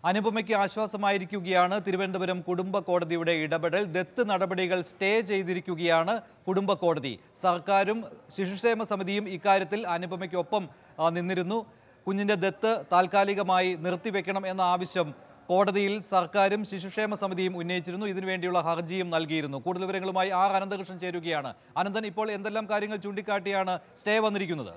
അനുപമയ്ക്ക് ആശ്വാസമായിരിക്കുകയാണ് തിരുവനന്തപുരം കുടുംബ കോടതിയുടെ ഇടപെടൽ ദത്ത് നടപടികൾ സ്റ്റേ ചെയ്തിരിക്കുകയാണ് കുടുംബ കോടതി സർക്കാരും ശിശുക്ഷേമ സമിതിയും ഇക്കാര്യത്തിൽ അനുപമയ്ക്കൊപ്പം ആ, നിന്നിരുന്നു കുഞ്ഞിന്റെ ദത്ത് താൽക്കാലികമായി നിർത്തിവെക്കണം എന്ന ആവശ്യം കോടതിയിൽ സർക്കാരും ശിശുക്ഷേമ സമിതിയും ഉന്നയിച്ചിരുന്നു ഇതിനുവേണ്ടിയുള്ള ഹർജിയും നൽകിയിരുന്നു കൂടുതൽ വിവരങ്ങളുമായി ആർ അനന്തകൃഷ്ണൻ ചേരുകയാണ് അനന്തൻ ഇപ്പോൾ എന്തെല്ലാം കാര്യങ്ങൾ ചൂണ്ടിക്കാട്ടിയാണ് സ്റ്റേ വന്നിരിക്കുന്നത്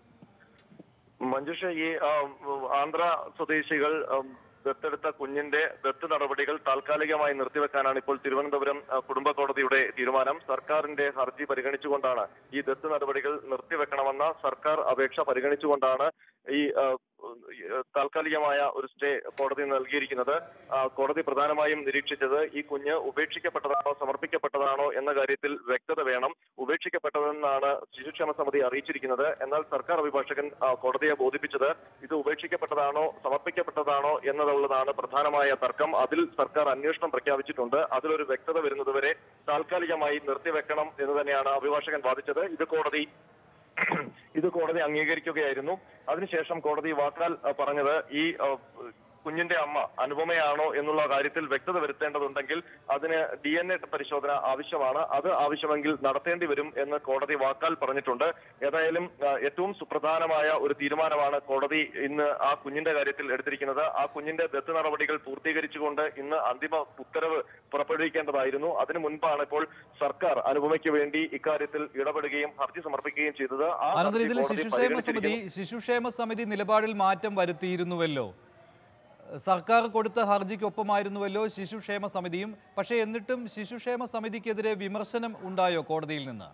മഞ്ജുഷ ഈ ആ, ആന്ധ്ര സ്വദേശികൾ ആ, ദത്തെടുത്ത കുഞ്ഞിന്റെ ദത്ത് നടപടികൾ താൽക്കാലികമായി നിർത്തിവെക്കാനാണ് ഇപ്പോൾ തിരുവനന്തപുരം ആ, കുടുംബ കോടതിയുടെ തീരുമാനം സർക്കാരിന്റെ ഹർജി പരിഗണിച്ചുകൊണ്ടാണ് ഈ ദത്ത് നടപടികൾ നിർത്തിവെക്കണമെന്ന സർക്കാർ അപേക്ഷ പരിഗണിച്ചുകൊണ്ടാണ് ഈ ആ, ഈ, താൽക്കാലികമായ ഒരു സ്റ്റേ കോടതി നൽകിയിരിക്കുന്നത് ആ, കോടതി പ്രധാനമായും നിരീക്ഷിച്ചത് ഈ കുഞ്ഞ് ഉപേക്ഷിക്കപ്പെട്ടതാണോ സമർപ്പിക്കപ്പെട്ടതാണോ എന്ന കാര്യത്തിൽ വ്യക്തത വേണം ഉപേക്ഷിക്കപ്പെട്ടതെന്നാണ് ശിശുക്ഷേമ സമിതി അറിയിച്ചിരിക്കുന്നത് എന്നാൽ സർക്കാർ അഭിഭാഷകൻ ആ, കോടതിയെ ബോധിപ്പിച്ചത് ഇത് ഉപേക്ഷിക്കപ്പെട്ടതാണോ സമർപ്പിക്കപ്പെട്ടതാണോ എന്നതുള്ളതാണ് പ്രധാനമായ തർക്കം അതിൽ സർക്കാർ അന്വേഷണം പ്രഖ്യാപിച്ചിട്ടുണ്ട് അതിലൊരു വ്യക്തത വരുന്നതുവരെ താൽക്കാലികമായി നിർത്തിവെക്കണം എന്ന് തന്നെയാണ് അഭിഭാഷകൻ വാദിച്ചത് ഇത് കോടതി ഇത് കോടതി അംഗീകരിക്കുകയായിരുന്നു അതിനുശേഷം കോടതി വാക്കാൽ അഹ്, പറഞ്ഞത് ഈ അഹ്, കുഞ്ഞിന്റെ അമ്മ അനുപമയാണോ എന്നുള്ള കാര്യത്തിൽ വ്യക്തത വരുത്തേണ്ടതുണ്ടെങ്കിൽ അതിന് ഡി എൻ എ പരിശോധന ആവശ്യമാണ് അത് ആവശ്യമെങ്കിൽ നടത്തേണ്ടി വരും എന്ന് കോടതി വാക്കാൽ പറഞ്ഞിട്ടുണ്ട് ഏതായാലും അഹ്, ഏറ്റവും സുപ്രധാനമായ ഒരു തീരുമാനമാണ് കോടതി ഇന്ന് ആ കുഞ്ഞിന്റെ കാര്യത്തിൽ എടുത്തിരിക്കുന്നത് ആ കുഞ്ഞിന്റെ ദത്ത് നടപടികൾ പൂർത്തീകരിച്ചുകൊണ്ട് ഇന്ന് അന്തിമ ഉത്തരവ് പുറപ്പെടുവിക്കേണ്ടതായിരുന്നു അതിനു മുൻപാണ് ഇപ്പോൾ സർക്കാർ അനുപമയ്ക്ക് വേണ്ടി ഇക്കാര്യത്തിൽ ഇടപെടുകയും ഹർജി സമർപ്പിക്കുകയും ചെയ്തത് ആ അനന്തൻ ഹർജി ഇതിൽ കോടതി ശിശുക്ഷേമ സമിതി പരിഗണിച്ചിരിക്കുന്നു. ശിശുക്ഷേമ സമിതി നിലപാടിൽ മാറ്റം വരുത്തിയിരുന്നുവല്ലോ സർക്കാർ കൊടുത്ത ഹർജിക്കൊപ്പമായിരുന്നുവല്ലോ ശിശുക്ഷേമ സമിതിയും പക്ഷേ എന്നിട്ടും ശിശുക്ഷേമ സമിതിക്കെതിരെ വിമർശനം ഉണ്ടായോ കോടതിയിൽ നിന്ന്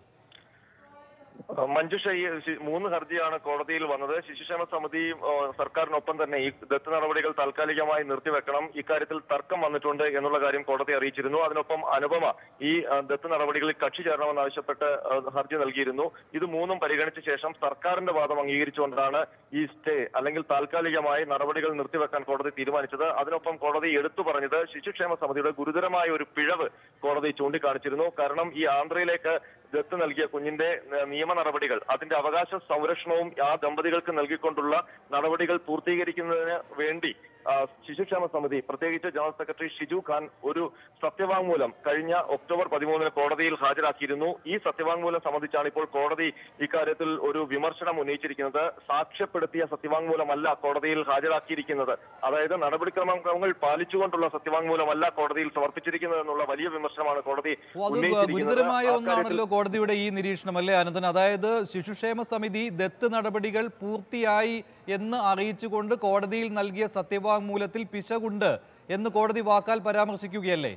മഞ്ജുഷ ഈ ശി- മൂന്ന് ഹർജിയാണ് കോടതിയിൽ വന്നത് ശിശുക്ഷേമ സമിതിയും ആ, സർക്കാരിനൊപ്പം തന്നെ ഈ ദത്ത് നടപടികൾ താൽക്കാലികമായി നിർത്തിവെക്കണം ഇക്കാര്യത്തിൽ തർക്കം വന്നിട്ടുണ്ട് എന്നുള്ള കാര്യം കോടതി അറിയിച്ചിരുന്നു അതിനൊപ്പം അനുപമ ഈ ആ, ദത്ത് നടപടികളിൽ കക്ഷി ചേരണമെന്നാവശ്യപ്പെട്ട് ആ, ഹർജി നൽകിയിരുന്നു ഇത് മൂന്നും പരിഗണിച്ച ശേഷം സർക്കാരിന്റെ വാദം അംഗീകരിച്ചുകൊണ്ടാണ് ഈ സ്റ്റേ അല്ലെങ്കിൽ താൽക്കാലികമായി നടപടികൾ നിർത്തിവെക്കാൻ കോടതി തീരുമാനിച്ചത് അതിനൊപ്പം കോടതി എടുത്തു പറഞ്ഞത് ശിശുക്ഷേമ സമിതിയുടെ ഗുരുതരമായ ഒരു പിഴവ് കോടതി ചൂണ്ടിക്കാണിച്ചിരുന്നു കാരണം ഈ ആന്ധ്രയിലേക്ക് ദത്ത് നൽകിയ കുഞ്ഞിന്റെ ഏഹ്, നിയമ നടപടികൾ അതിന്റെ അവകാശ സംരക്ഷണവും ആ ദമ്പതികൾക്ക് നൽകിക്കൊണ്ടുള്ള നടപടികൾ പൂർത്തീകരിക്കുന്നതിന് വേണ്ടി ആ, ശിശുക്ഷേമ സമിതി പ്രത്യേകിച്ച് ജനറൽ സെക്രട്ടറി ഷിജു ഖാൻ ഒരു സത്യവാങ്മൂലം കഴിഞ്ഞ ഒക്ടോബർ പതിമൂന്നിന് കോടതിയിൽ ഹാജരാക്കിയിരുന്നു ഈ സത്യവാങ്മൂലം സംബന്ധിച്ചാണ് ഇപ്പോൾ കോടതി ഇക്കാര്യത്തിൽ ഒരു വിമർശനം ഉന്നയിച്ചിരിക്കുന്നത് സാക്ഷ്യപ്പെടുത്തിയ സത്യവാങ്മൂലമല്ല കോടതിയിൽ ഹാജരാക്കിയിരിക്കുന്നത് അതായത് നടപടിക്രമങ്ങൾ പാലിച്ചുകൊണ്ടുള്ള സത്യവാങ്മൂലമല്ല കോടതിയിൽ സമർപ്പിച്ചിരിക്കുന്നത് എന്നുള്ള വലിയ വിമർശനമാണ് കോടതി ഓ, അത് ഉന്നയിച്ചിരിക്കുന്നത് ഗുരുതരമായ ആ ഒന്നാണല്ലോ കാര്യത്തിൽ കോടതിയുടെ ഈ നിരീക്ഷണം അല്ലേ അനന്തൻ അതായത് ശിശുക്ഷേമ സമിതി ദത്ത് നടപടികൾ പൂർത്തിയായി എന്ന് അറിയിച്ചുകൊണ്ട് കോടതിയിൽ നൽകിയ സത്യവാങ്മൂലത്തിൽ പിശകുണ്ട് എന്ന് കോടതി വാക്കാൽ പരാമർശിക്കുകയല്ലേ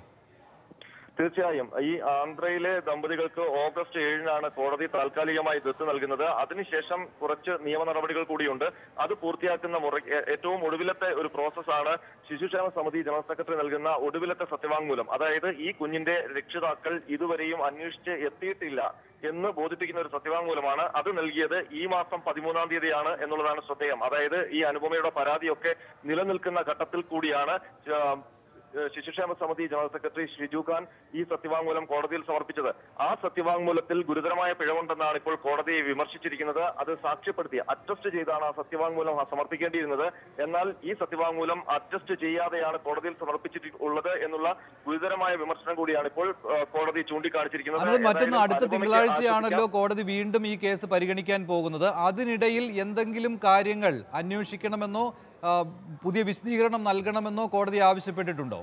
തീർച്ചയായും ഈ ആന്ധ്രയിലെ ദമ്പതികൾക്ക് ഓഗസ്റ്റ് ഏഴിനാണ് കോടതി താൽക്കാലികമായി ദത്ത് നൽകുന്നത് അതിനുശേഷം കുറച്ച് നിയമ നടപടികൾ കൂടിയുണ്ട് അത് പൂർത്തിയാക്കുന്ന മുറ ഏ- ഏറ്റവും ഒടുവിലത്തെ ഒരു പ്രോസസ്സാണ് ശിശുക്ഷേമ സമിതി ജനറൽ സെക്രട്ടറി നൽകുന്ന ഒടുവിലത്തെ സത്യവാങ്മൂലം അതായത് ഈ കുഞ്ഞിന്റെ രക്ഷിതാക്കൾ ഇതുവരെയും അന്വേഷിച്ച് എത്തിയിട്ടില്ല എന്ന് ബോധിപ്പിക്കുന്ന ഒരു സത്യവാങ്മൂലമാണ് അത് നൽകിയത് ഈ മാസം പതിമൂന്നാം തീയതിയാണ് എന്നുള്ളതാണ് ശ്രദ്ധേയം അതായത് ഈ അനുപമയുടെ പരാതിയൊക്കെ നിലനിൽക്കുന്ന ഘട്ടത്തിൽ കൂടിയാണ് ആ, ഏഹ് ശിശുക്ഷേമ സമിതി ജനറൽ സെക്രട്ടറി ഷിജു ഖാൻ ഈ സത്യവാങ്മൂലം കോടതിയിൽ സമർപ്പിച്ചത് ആ സത്യവാങ്മൂലത്തിൽ ഗുരുതരമായ പിഴവുണ്ടെന്നാണ് ഇപ്പോൾ കോടതി വിമർശിച്ചിരിക്കുന്നത് അത് സാക്ഷ്യപ്പെടുത്തി അറ്റസ്റ്റ് ചെയ്താണ് ആ സത്യവാങ്മൂലം സമർപ്പിക്കേണ്ടിയിരുന്നത് എന്നാൽ ഈ സത്യവാങ്മൂലം അറ്റസ്റ്റ് ചെയ്യാതെയാണ് കോടതിയിൽ സമർപ്പിച്ചിട്ടുള്ളത് എന്നുള്ള ഗുരുതരമായ വിമർശനം കൂടിയാണ് ഇപ്പോൾ ഏഹ് കോടതി ചൂണ്ടിക്കാണിച്ചിരിക്കുന്നത് അനന്തൻ മറ്റൊന്ന് ഏതായാലും അടുത്ത അനുപമയ്ക്ക് തിങ്കളാഴ്ചയാണല്ലോ ആശ്വസിക്കാം. കോടതി വീണ്ടും ഈ കേസ് പരിഗണിക്കാൻ പോകുന്നത് അതിനിടയിൽ എന്തെങ്കിലും കാര്യങ്ങൾ അന്വേഷിക്കണമെന്നോ ആ, പുതിയ വിശദീകരണം നൽകണമെന്നോ കോടതി ആവശ്യപ്പെട്ടിട്ടുണ്ടോ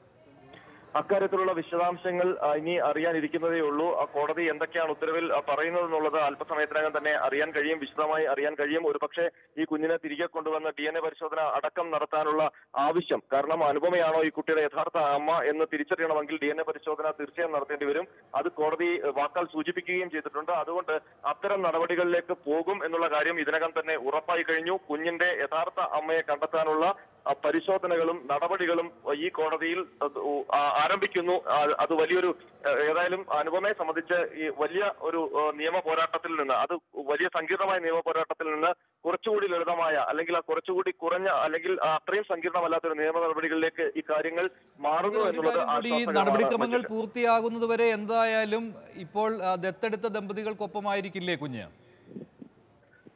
അക്കാര്യത്തിലുള്ള വിശദാംശങ്ങൾ ആ, ഇനി അറിയാനിരിക്കുന്നതേ ഉള്ളൂ ആ കോടതി എന്തൊക്കെയാണ് ഉത്തരവിൽ ആ, പറയുന്നത് എന്നുള്ളത് അല്പസമയത്തിനകം തന്നെ അറിയാൻ കഴിയും വിശദമായി അറിയാൻ കഴിയും ഒരുപക്ഷെ ഈ കുഞ്ഞിനെ തിരികെ കൊണ്ടുവന്ന് ഡി എൻ എ പരിശോധന അടക്കം നടത്താനുള്ള ആവശ്യം കാരണം അനുപമയാണോ ഈ കുട്ടിയുടെ യഥാർത്ഥ അമ്മ എന്ന് തിരിച്ചറിയണമെങ്കിൽ ഡി എൻ എ പരിശോധന തീർച്ചയായും നടത്തേണ്ടി വരും അത് കോടതി ഏഹ്, വാക്കാൽ സൂചിപ്പിക്കുകയും ചെയ്തിട്ടുണ്ട് അതുകൊണ്ട് അത്തരം നടപടികളിലേക്ക് പോകും എന്നുള്ള കാര്യം ഇതിനകം തന്നെ ഉറപ്പായി കഴിഞ്ഞു കുഞ്ഞിന്റെ യഥാർത്ഥ അമ്മയെ കണ്ടെത്താനുള്ള ആ, പരിശോധനകളും നടപടികളും ഈ കോടതിയിൽ അത് ഉ- ആ, ആരംഭിക്കുന്നു ആ, അത് വലിയൊരു ഏഹ്, ഏതായാലും അനുപമയെ സംബന്ധിച്ച് ഈ വലിയ ഒരു ഏഹ്, നിയമ പോരാട്ടത്തിൽ നിന്ന് അത് വലിയ സങ്കീർണമായ നിയമ പോരാട്ടത്തിൽ നിന്ന് കുറച്ചുകൂടി ലളിതമായ അല്ലെങ്കിൽ ആ കുറച്ചുകൂടി കുറഞ്ഞ അല്ലെങ്കിൽ ആ അത്രയും സങ്കീർണമല്ലാത്തൊരു നിയമ നടപടികളിലേക്ക് ഈ കാര്യങ്ങൾ മാറുന്നു ഒരു എന്നുള്ളത് കാര്യം കൂടി, ഈ ആശ്വാസകരമാണ് നടപടിക്രമങ്ങൾ മഞ്ജുഷ. പൂർത്തിയാകുന്നത് വരെ എന്തായാലും ഇപ്പോൾ ആ, ദത്തെടുത്ത ദമ്പതികൾക്കൊപ്പമായിരിക്കില്ലേ കുഞ്ഞ്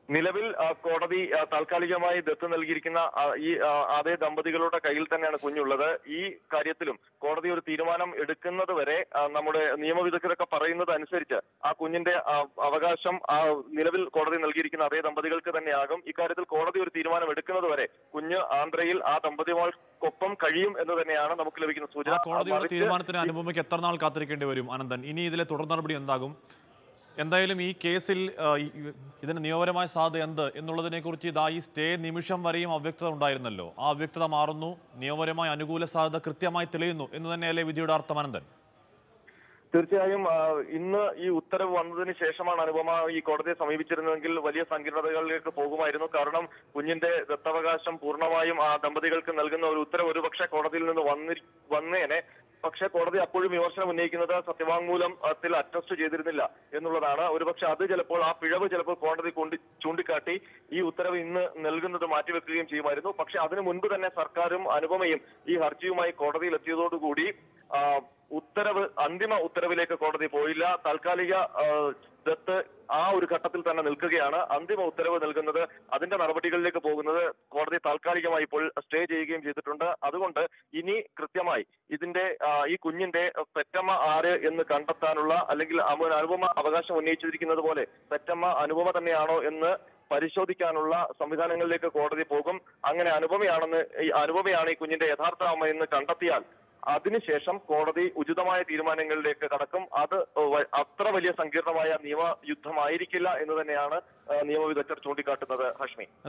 നിലവിൽ ആ, കോടതി ആ, താൽക്കാലികമായി ദത്ത് നൽകിയിരിക്കുന്ന ആ, ഈ ആ, അതേ ദമ്പതികളുടെ കയ്യിൽ തന്നെയാണ് കുഞ്ഞുള്ളത് ഈ കാര്യത്തിലും കോടതി ഒരു തീരുമാനം എടുക്കുന്നത് വരെ ആ, നമ്മുടെ നിയമവിദഗ്ധരൊക്കെ പറയുന്നത് അനുസരിച്ച് ആ കുഞ്ഞിന്റെ ആ, അവകാശം ആ നിലവിൽ കോടതി നൽകിയിരിക്കുന്ന അതേ ദമ്പതികൾക്ക് തന്നെയാകും ഇക്കാര്യത്തിൽ കോടതി ഒരു തീരുമാനം എടുക്കുന്നത് വരെ കുഞ്ഞ് ആന്ധ്രയിൽ ആ ദമ്പതിമാർക്കൊപ്പം കഴിയും എന്ന് തന്നെയാണ് നമുക്ക് ലഭിക്കുന്ന ആ സൂചന കോടതിയുടെ മറിച്ച് തീരുമാനത്തിന് അനുപമയ്ക്ക് എത്ര നാൾ കാത്തിരിക്കേണ്ടി വരും അനന്തൻ ഇനി ഇതിലെ തുടർ നടപടി എന്താകും എന്തായാലും ഈ കേസിൽ ആ, ഈ- ഈ- ഇതിന് നിയമപരമായ സാധ്യത എന്ത് എന്നുള്ളതിനെ കുറിച്ച് ഇതാ ഈ സ്റ്റേ നിമിഷം വരെയും അവ്യക്തത ഉണ്ടായിരുന്നല്ലോ ആ അവ്യക്തത മാറുന്നു നിയമപരമായ അനുകൂല സാധ്യത കൃത്യമായി തെളിയുന്നു എന്ന് തന്നെയല്ലേ വിധിയുടെ അർത്ഥം അനന്തൻ തീർച്ചയായും ആ, ഇന്ന് ഈ ഉത്തരവ് വന്നതിന് ശേഷമാണ് അനുപമ ഈ കോടതിയെ സമീപിച്ചിരുന്നതെങ്കിൽ വലിയ സങ്കീർണതകളിലേക്ക് പോകുമായിരുന്നു കാരണം കുഞ്ഞിന്റെ ദത്തവകാശം പൂർണ്ണമായും ആ ദമ്പതികൾക്ക് നൽകുന്ന ഒരു ഉത്തരവ് ഒരുപക്ഷെ കോടതിയിൽ നിന്ന് വന്നി വന്നേനെ പക്ഷേ കോടതി അപ്പോഴും വിമർശനം ഉന്നയിക്കുന്നത് സത്യവാങ്മൂലത്തിൽ അറ്റസ്റ്റ് ചെയ്തിരുന്നില്ല എന്നുള്ളതാണ് ഒരുപക്ഷെ അത് ചിലപ്പോൾ ആ പിഴവ് ചിലപ്പോൾ കോടതി കൊണ്ട് ചൂണ്ടിക്കാട്ടി ഈ ഉത്തരവ് ഇന്ന് നൽകുന്നത് മാറ്റിവെക്കുകയും ചെയ്യുമായിരുന്നു പക്ഷെ അതിനു മുൻപ് തന്നെ സർക്കാരും അനുപമയും ഈ ഹർജിയുമായി കോടതിയിൽ എത്തിയതോടുകൂടി ആ, ഉത്തരവ് അന്തിമ ഉത്തരവിലേക്ക് കോടതി പോയില്ല താൽക്കാലിക ആ, ദത്ത് ആ ഒരു ഘട്ടത്തിൽ തന്നെ നിൽക്കുകയാണ് അന്തിമ ഉത്തരവ് നൽകുന്നത് അതിന്റെ നടപടികളിലേക്ക് പോകുന്നത് കോടതി താൽക്കാലികമായി ഇപ്പോൾ സ്റ്റേ ചെയ്യുകയും ചെയ്തിട്ടുണ്ട് അതുകൊണ്ട് ഇനി കൃത്യമായി ഇതിന്റെ ആ, ഈ കുഞ്ഞിന്റെ പെറ്റമ്മ ആര് എന്ന് കണ്ടെത്താനുള്ള അല്ലെങ്കിൽ അമ- അനുപമ അവകാശം ഉന്നയിച്ചിരിക്കുന്നത് പോലെ പെറ്റമ്മ അനുപമ തന്നെയാണോ എന്ന് പരിശോധിക്കാനുള്ള സംവിധാനങ്ങളിലേക്ക് കോടതി പോകും അങ്ങനെ അനുപമയാണെന്ന് ഈ അനുപമയാണ് ഈ കുഞ്ഞിന്റെ യഥാർത്ഥ അമ്മ എന്ന് കണ്ടെത്തിയാൽ അതിനുശേഷം കോടതി ഉചിതമായ തീരുമാനങ്ങളിലേക്ക് കടക്കും അത് വ- അത്ര വലിയ സങ്കീർണമായ നിയമയുദ്ധമായിരിക്കില്ല എന്ന് തന്നെയാണ് ആ, നിയമവിദഗ്ധർ ചൂണ്ടിക്കാട്ടുന്നത് ഹഷ്മി